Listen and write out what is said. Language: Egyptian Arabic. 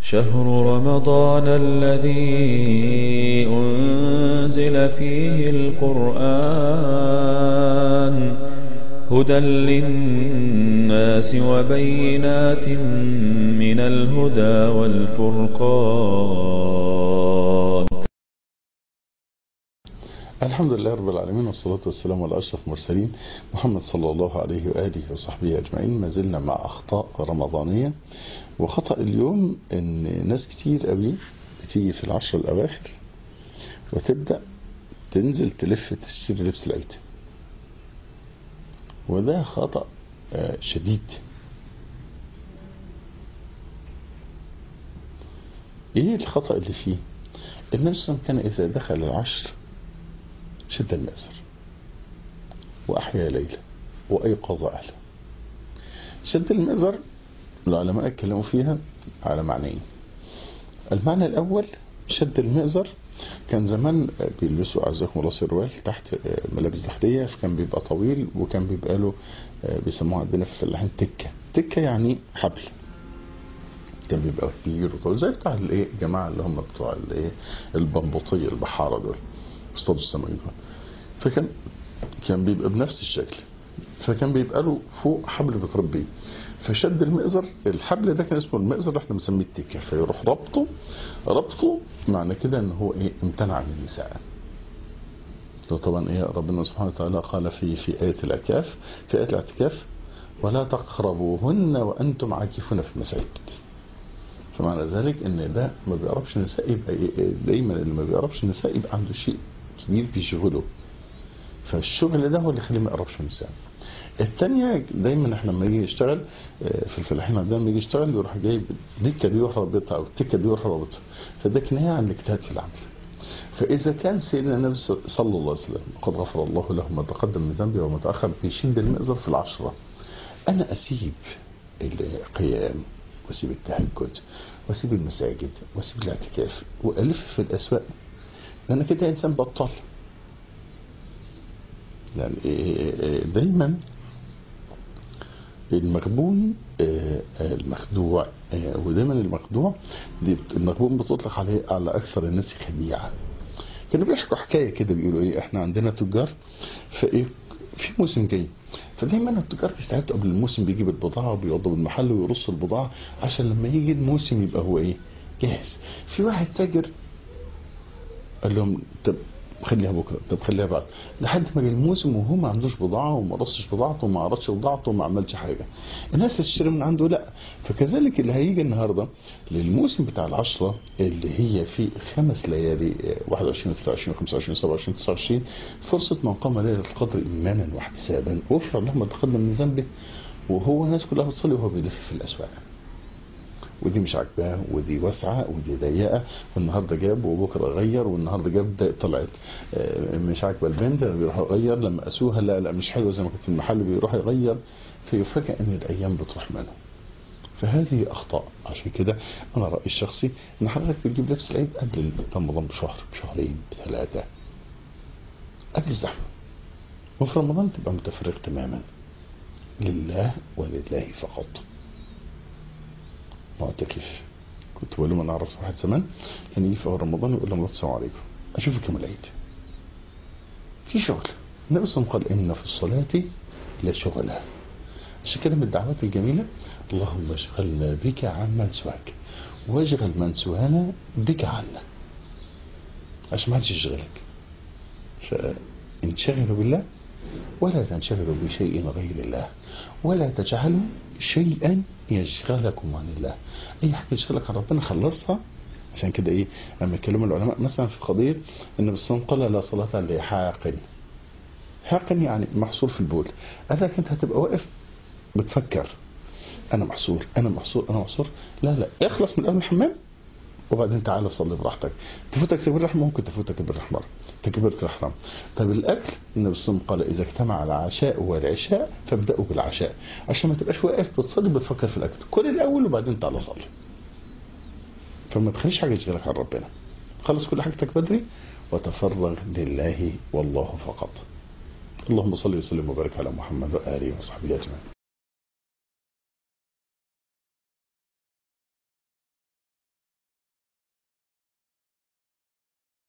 شهر رمضان الذي أنزل فيه القرآن هدى للناس وبينات من الهدى والفرقان الحمد لله رب العالمين والصلاة والسلام على أشرف المرسلين محمد صلى الله عليه وآله وصحبه أجمعين ما زلنا مع أخطاء رمضانية وخطأ اليوم إن ناس كتير قوي بتيجي في العشر الأواخر وتبدأ تنزل تلف تشتري لبس العيد وده خطأ آه، شديد ايه الخطأ اللي فيه النبي صلى الله عليه وسلم كان اذا دخل العشر شد المأزر وأحيا ليلة وأيقظ أهله شد المأزر العلماء اتكلموا فيها على معنيين المعنى الأول شد المأزر كان زمان بيلبسوا أعزكم الله سروال تحت ملابس داخلية فكان بيبقى طويل وكان بيبقى له بيسموها عندنا في الفلاحين تكة تكة يعني حبل كان بيبقى كبير وطويل زي بتاع الايه الجماعه اللي هم بتوع الايه البنبوطيه البحاره دول اصطادوا السمك دول فكان كان بيبقى بنفس الشكل فكان بيبقى له فوق حبل بتربيه فشد المئزر الحبل ده كان اسمه المئزر احنا بنسميه التكه فيروح ربطه ربطه معنى كده ان هو ايه امتنع من النساء طبعا ايه ربنا سبحانه وتعالى قال في في ايه الاعتكاف في ايه الاعتكاف ولا تقربوهن وانتم عاكفون في المساجد فمعنى ذلك ان ده ما بيقربش النساء يبقى دايما اللي ما بيقربش النساء يبقى عنده شيء كبير بيشغله فالشغل ده هو اللي يخليه ما يقربش من النساء الثانية دايما احنا لما يجي يشتغل في الفلاحين عندنا لما يجي يشتغل يروح جايب الدكه دي يروح رابطها او التكه دي يروح رابطها فده كنايه عن الاجتهاد في العمل فاذا كان سيدنا النبي صلى الله عليه وسلم قد غفر الله له ما تقدم من ذنبه وما تاخر بيشد المئزر في العشره انا اسيب القيام واسيب التهجد واسيب المساجد واسيب الاعتكاف والف في الاسواق انا كده انسان بطل يعني دايما المغبون المخدوع ودايما المخدوع دي المغبون بتطلق عليه على اكثر الناس خديعه كانوا بيحكوا حكايه كده بيقولوا ايه احنا عندنا تجار فايه في موسم جاي فدايما التجار بيستعدوا قبل الموسم بيجيب البضاعه وبيوضب المحل ويرص البضاعه عشان لما يجي الموسم يبقى هو ايه جاهز في واحد تاجر قال لهم طب خليها بكره طب خليها بعد لحد ما جه الموسم وهو ما عندوش بضاعه وما رصش بضاعته وما عرضش بضاعته وما عملش حاجه الناس تشتري من عنده لا فكذلك اللي هيجي النهارده للموسم بتاع العشره اللي هي في خمس ليالي 21 23 25 27 29 فرصه من قام ليله القدر ايمانا واحتسابا غفر له ما تقدم من ذنبه وهو الناس كلها بتصلي وهو بيلف في الاسواق ودي مش عاجباه ودي واسعه ودي ضيقه والنهارده جاب وبكره غير والنهارده جاب طلعت مش عاجبه البنت بيروح يغير لما قاسوها لا لا مش حلوه زي ما كانت في المحل بيروح يغير فيفاجئ ان الايام بتروح منه فهذه اخطاء عشان كده انا رايي الشخصي ان حضرتك بتجيب لبس العيد قبل رمضان بشهر بشهرين بثلاثه قبل الزحمه وفي رمضان تبقى متفرغ تماما لله ولله فقط معتكف كنت بقول لهم انا اعرف واحد زمان كان يجي في اول رمضان يقول لهم السلام عليكم اشوفك يوم العيد في شغل النبي صلى الله عليه وسلم قال ان في الصلاه لشغلا عشان كده من الدعوات الجميله اللهم اشغلنا بك عن من سواك واشغل من سوانا بك عنا عشان ما حدش يشغلك فانشغلوا بالله ولا تنشغلوا بشيء غير الله ولا تجعلوا شيئا يشغلكم عن الله اي حاجه يشغلك عن ربنا خلصها عشان كده ايه لما يتكلموا العلماء مثلا في قضيه ان بالصوم قال لا صلاه لحاقن حاقن يعني محصور في البول اذا انت هتبقى واقف بتفكر انا محصور انا محصور انا محصور لا لا اخلص من قبل الحمام وبعدين تعالى صلي براحتك تفوتك تكبير الرحمه ممكن تفوتك تكبير الرحمه تكبيرة الإحرام طيب الأكل النبي صلى الله عليه وسلم قال إذا اجتمع العشاء والعشاء فابدأوا بالعشاء عشان ما تبقاش واقف بتصلي بتفكر في الأكل كل الأول وبعدين تعالى صلي فما تخليش حاجة تشغلك عن ربنا خلص كل حاجتك بدري وتفرغ لله والله فقط اللهم صل وسلم وبارك على محمد وآله وصحبه أجمعين